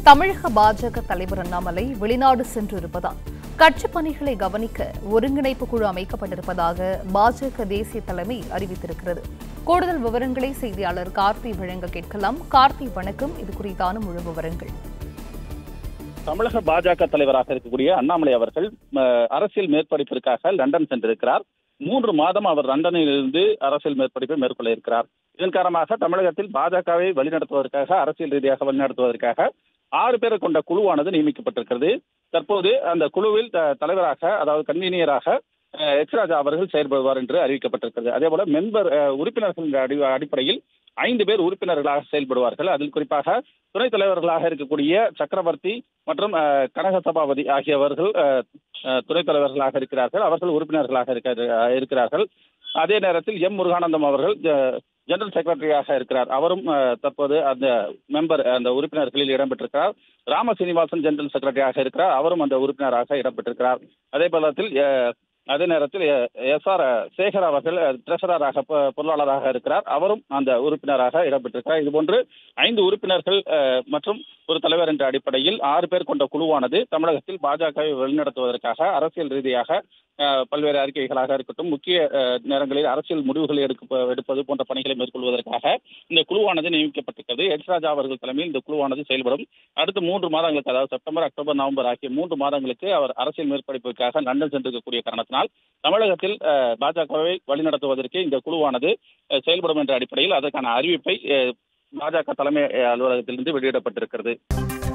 தமிழக பாஜக தலைவர் அண்ணாமலை வெளிநாடு சென்றிருப்பதால் கட்சிப் பணிகளை கவனிக்க ஒருங்கிணைப்பு குழு அமைக்கப்பட்டிருப்பதாக பாஜக தேசிய தலைமை அறிவித்திருக்கிறது கூடுதல் விவரங்களை செய்தியாளர் கார்த்தி வழங்க கேட்கலாம் கார்த்தி வணக்கம் இது குறித்தான முழு விவரங்கள் தமிழக பாஜக தலைவராக இருக்கக்கூடிய அண்ணாமலை அவர்கள் அஹ், அரசியல் மேற்படிப்பிற்காக லண்டன் சென்றிருக்கிறார் மூன்று மாதம் அவர் லண்டனில் இருந்து அரசியல் மேற்படிப்பை மேற்கொள்ள இருக்கிறார் இதன் காரணமாக தமிழகத்தில் பாஜகவை வழிநடத்துவதற்காக அரசியல் ரீதியாக வழிநடத்துவதற்காக ஆறு பேரை கொண்ட குழுவானது நியமிக்கப்பட்டிருக்கிறது தற்போது அந்த குழுவில் த- தலைவராக அதாவது கன்வீனியராக அஹ், எச் ராஜா அவர்கள் செயல்படுவார் என்று அறிவிக்கப்பட்டிருக்கிறது அதே போல மெம்பர் அஹ், உறுப்பினர்களின் அடி அடிப்படையில் ஐந்து பேர் உறுப்பினர்களாக செயல்படுவார்கள் அதில் குறிப்பாக துணைத் தலைவர்களாக இருக்கக்கூடிய சக்கரவர்த்தி மற்றும் அஹ், கனக சபாபதி ஆகியவர்கள் அஹ், அஹ், துணைத் தலைவர்களாக இருக்கிறார்கள் அவர்கள் உறுப்பினர்களாக இருக்க- அஹ், இருக்கிறார்கள் அதே நேரத்தில் எம் முருகானந்தம் அவர்கள் அஹ், ஜெனரல் செக்ரட்டரியாக இருக்கிறார் அவரும் அஹ், தற்போது அந்த மெம்பர் அந்த உறுப்பினர்களில் இடம்பெற்றிருக்கிறார் ராம சீனிவாசன் ஜெனரல் செக்ரட்டரியாக இருக்கிறார் அவரும் அந்த உறுப்பினராக இடம்பெற்றிருக்கிறார் அதே போலத்தில் அஹ், அதே நேரத்தில் எஸ் ஆர் சேகர் அவர்கள் ட்ரெஷரராக பொ- பொருளாளராக இருக்கிறார் அவரும் அந்த உறுப்பினராக இடம்பெற்றிருக்கிறார் இதுபோன்று ஐந்து உறுப்பினர்கள் அஹ், மற்றும் ஒரு தலைவர் என்ற அடிப்படையில் ஆறு பேர் கொண்ட குழுவானது தமிழகத்தில் பாஜகவை வழிநடத்துவதற்காக அரசியல் ரீதியாக அஹ், பல்வேறு அறிக்கைகளாக இருக்கட்டும் முக்கிய அஹ், நேரங்களில் அரசியல் முடிவுகளை எடுக்க எடுப்பது போன்ற பணிகளை மேற்கொள்வதற்காக இந்த குழுவானது நியமிக்கப்பட்டிருக்கிறது எச் ராஜா அவர்கள் தலைமையில் இந்த குழுவானது செயல்படும் அடுத்த மூன்று மாதங்களுக்கு அதாவது செப்டம்பர் அக்டோபர் நவம்பர் ஆகிய மூன்று மாதங்களுக்கு அவர் அரசியல் மேற்படிப்புக்காக லண்டன் சென்றிருக்கக்கூடிய காரணத்தினால் தமிழகத்தில் அஹ், பாஜகவை வழிநடத்துவதற்கு இந்த குழுவானது அஹ், செயல்படும் என்ற அடிப்படையில் அதற்கான அறிவிப்பை அஹ், பாஜக தலைமை அலுவலகத்திலிருந்து வெளியிடப்பட்டிருக்கிறது